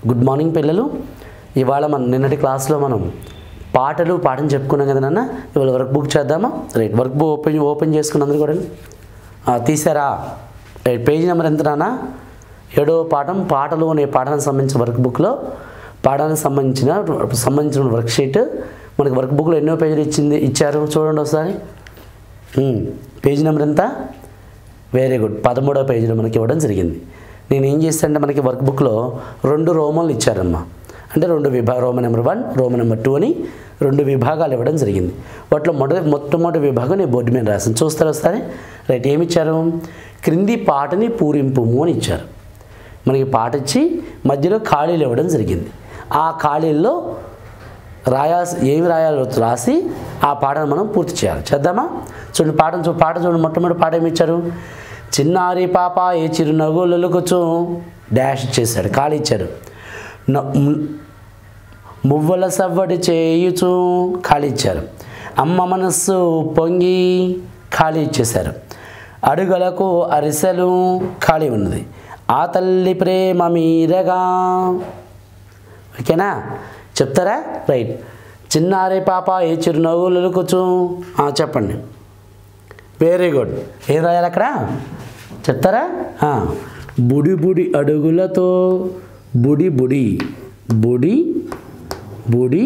good morning పిల్లలు ఇవాళ మనం నిన్నటి క్లాస్లో మనం పాటలు పాఠం చెప్పుకున్నాం కదా నాన్న ఇవాళ వర్క్ బుక్ చేద్దామా right work book open open చేసుకున్నందుకు కూడా ఆ, తీసారా రైట్ పేజీ నెంబర్ ఎంత నాన్న ఏడవ పాఠం పాటలు అనే పాఠానికి సంబంధించిన వర్క్ బుక్లో పాఠానికి సంబంధించిన సంబంధించిన వర్క్ షీట్ మనకి వర్క్ బుక్లో ఎన్నో పేజీలు ఇచ్చింది ఇచ్చారు చూడండి ఒకసారి ఉమ్, పేజీ నెంబర్ ఎంత వెరీ గుడ్ పదమూడవ పేజీలో మనకి ఇవ్వడం జరిగింది నేను ఏం చేస్తానంటే మనకి వర్క్ బుక్లో రెండు రోమన్లు ఇచ్చారమ్మా అంటే రెండు విభాగ రోమ నెంబర్ వన్ రోమ నెంబర్ టూ అని రెండు విభాగాలు ఇవ్వడం జరిగింది వాటిలో మొదటి మొట్టమొదటి విభాగం నేను బోర్డు మీద రాసాను చూస్తారు ఒకసారి రైట్ ఏమి ఇచ్చారు క్రింది పాటని పూరింపుము అని ఇచ్చారు మనకి పాట ఇచ్చి మధ్యలో ఖాళీలు ఇవ్వడం జరిగింది ఆ ఖాళీల్లో రాయాల్సి ఏమి రాయాలో రాసి ఆ పాటను మనం పూర్తి చేయాలి చేద్దామా చూడండి పాటను చూ పాట చూడండి మొట్టమొదటి పాట ఏమి ఇచ్చారు చిన్నారి పాప ఏ చిరునవ్వులకొచ్చు డాష్ ఇచ్చేసాడు ఖాళీ ఇచ్చాడు న- ము- మువ్వల సవ్వడి చేయుచు ఖాళీ ఇచ్చారు అమ్మ మనస్సు పొంగి ఖాళీ ఇచ్చేశారు అడుగులకు అరిసెలు ఖాళీ ఉన్నది ఆ తల్లి ప్రేమ మీరగా ఓకేనా చెప్తారా రైట్ చిన్నారే పాప ఏ చిరునవ్వులు కూర్చో చెప్పండి వెరీ గుడ్ ఏం రాయాలి అక్కడ చెప్తారా ఆ, బుడి బుడి అడుగులతో బుడి బుడి బుడి బుడి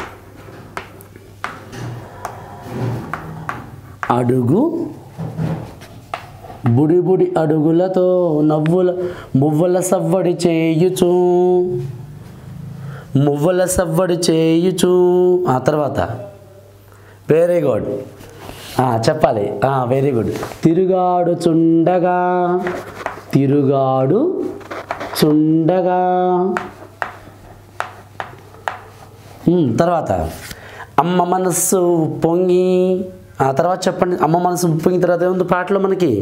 అడుగు బుడి బుడి అడుగులతో నవ్వుల మువ్వల సవ్వడి చేయుచు మువ్వల సవ్వడి చేయుచు ఆ తర్వాత వెరీ గుడ్ చెప్పాలి వెరీ గుడ్ తిరుగాడు చుండగా తిరుగాడు చుండగా ఉమ్, తర్వాత అమ్మ మనస్సు పొంగి ఆ తర్వాత చెప్పండి అమ్మ మనసు పొంగిన తర్వాత ఏముంది పాటలో మనకి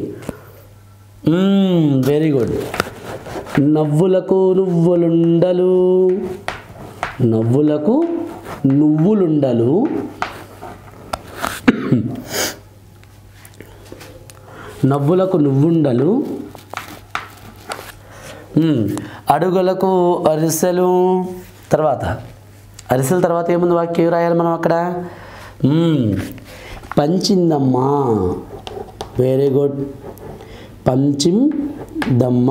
వెరీ గుడ్ నవ్వులకు నువ్వులుండలు నవ్వులకు నువ్వులుండలు నవ్వులకు నువ్వుండలు ఉమ్, అడుగులకు అరిసెలు తర్వాత అరిసెల తర్వాత ఏముంది వాక్యం రాయాలి మనం అక్కడ ఉమ్, పంచిందమ్మా వెరీ గుడ్ పంచిందమ్మ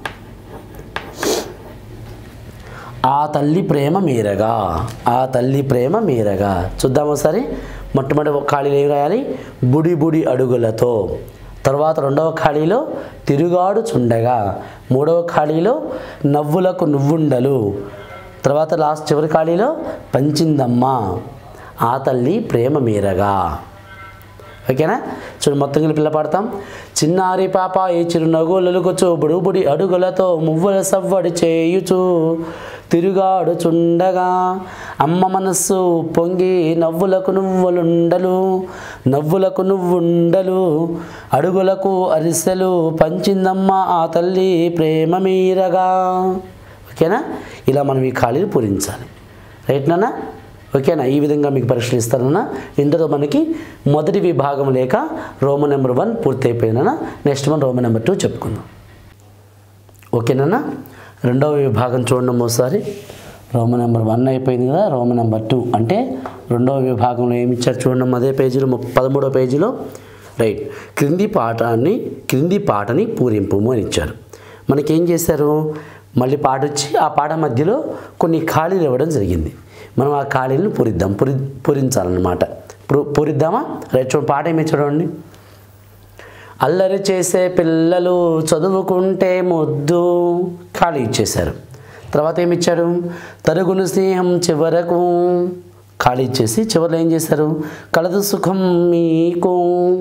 ఆ తల్లి ప్రేమ మీరగా ఆ తల్లి ప్రేమ మీరగా చూద్దాం ఒకసారి మొట్టమొదటి ఒక ఖాళీలో ఏం రాయాలి బుడి బుడి అడుగులతో తర్వాత రెండవ ఖాళీలో తిరుగాడు చుండగా మూడవ ఖాళీలో నవ్వులకు నువ్వుండలు తర్వాత లాస్ట్ చివరి ఖాళీలో పంచిందమ్మ ఆ తల్లి ప్రేమ మీరగా ఓకేనా చూడు మొత్తం కలిపి పిల్ల పాడతాం చిన్నారి పాప ఏ చిరునవ్వులకొచ్చు బుడుబుడి అడుగులతో మువ్వుల సవ్వడి చేయుచు తిరుగాడు చుండగా అమ్మ మనస్సు పొంగి నవ్వులకు నువ్వులుండలు నవ్వులకు నువ్వుండలు అడుగులకు అరిసెలు పంచిందమ్మ ఆ తల్లి ప్రేమ మీరగా ఓకేనా ఇలా మనం ఈ ఖాళీలు పూరించాలి రైట్ నాన్న ఓకేనా ఈ విధంగా మీకు పరీక్షలు ఇస్తానన్నా ఇందులో మనకి మొదటి విభాగం లేక రోమన్ నెంబర్ వన్ పూర్తి అయిపోయిందన్నా నెక్స్ట్ మనం రోమన్ నెంబర్ టూ చెప్పుకుందాం ఓకేనా రెండవ విభాగం చూడండి ఒకసారి రోమన్ నెంబర్ వన్ అయిపోయింది కదా రోమన్ నెంబర్ టూ అంటే రెండవ విభాగంలో ఏమి ఇచ్చారు చూడండి అదే పేజీలో ముప్ప- పదమూడవ పేజీలో రైట్ క్రింది పాఠాన్ని క్రింది పాటని పూరింపు అని ఇచ్చారు మనకేం చేశారు మళ్ళీ పాట వచ్చి ఆ పాట మధ్యలో కొన్ని ఖాళీలు ఇవ్వడం జరిగింది మనం ఆ ఖాళీలను పూరిద్దాం పూరి పూరించాలన్నమాట పూ- పూరిద్దామా రైట్ చూడండి పాట ఏమి చూడండి అల్లరి చేసే పిల్లలు చదువుకుంటే ముద్దు ఖాళీ ఇచ్చేశారు తర్వాత ఏమి ఇచ్చారు తరుగును స్నేహం చివరకు ఖాళీ ఇచ్చేసి చివరిలో ఏం చేశారు కలదు సుఖం మీకు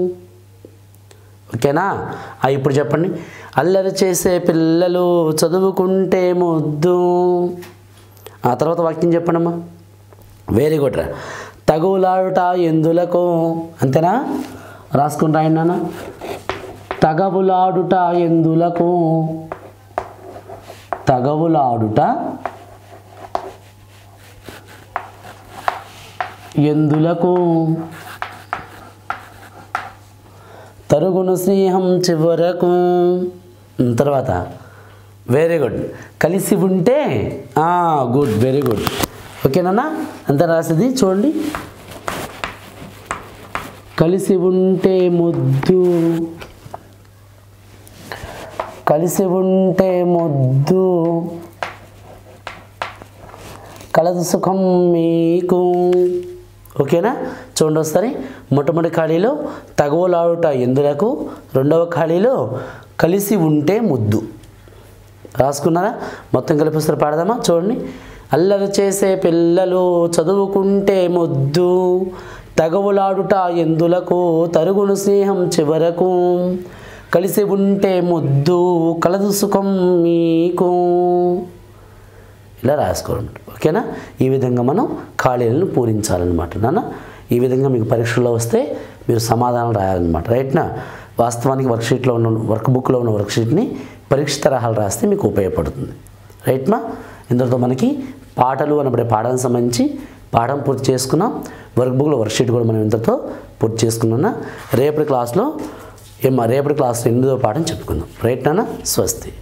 ఓకేనా ఆ, ఇప్పుడు చెప్పండి అల్లరి చేసే పిల్లలు చదువుకుంటే ముద్దు ఆ తర్వాత వాక్యం చెప్పండి అమ్మా వెరీ గుడ్ రా తగులాడుట ఎందులకు అంతేనా రాసుకుని రాయండి నాన్న తగవులాడుట ఎందులకు తగవులాడుట ఎందులకు తరుగును స్నేహం చివరకు ఉమ్, తర్వాత వెరీ గుడ్ కలిసి ఉంటే గుడ్ వెరీ గుడ్ ఓకేనా అంత రాసేది చూడండి కలిసి ఉంటే ముద్దు కలిసి ఉంటే ముద్దు కలదు సుఖం మీకు ఓకేనా చూడండి ఒకసారి మొట్టమొదటి ఖాళీలో తగవలాడుట ఎందులకు రెండవ ఖాళీలో కలిసి ఉంటే ముద్దు రాసుకున్నారా మొత్తం కలిపి ఒకసారి పాడదామా చూడండి అల్లరి చేసే పిల్లలు చదువుకుంటే ముద్దు తగవులాడుట ఎందులకు తరుగును స్నేహం చివరకు కలిసి ఉంటే ముద్దు కలదు సుఖం మీకు ఇలా రాసుకోవడం ఓకేనా ఈ విధంగా మనం ఖాళీలను పూరించాలన్నమాట నాన్న ఈ విధంగా మీకు పరీక్షల్లో వస్తే మీరు సమాధానం రాయాలన్నమాట రైట్నా వాస్తవానికి వర్క్షీట్లో ఉన్న వర్క్ బుక్లో ఉన్న వర్క్షీట్ని పరీక్ష తరహాలు రాస్తే మీకు ఉపయోగపడుతుంది రైట్మా ఇందులో మనకి పాటలు అనబడే పాఠానికి సంబంధించి పాఠం పూర్తి చేసుకున్నాం వర్క్ బుక్లో వర్క్షీట్ కూడా మనం ఇంతతో పూర్తి చేసుకున్నా రేపటి క్లాస్లో ఏమా రేపటి క్లాస్లో ఎనిమిదో పాఠం చెప్పుకుందాం రైట్ నాన్న స్వస్తి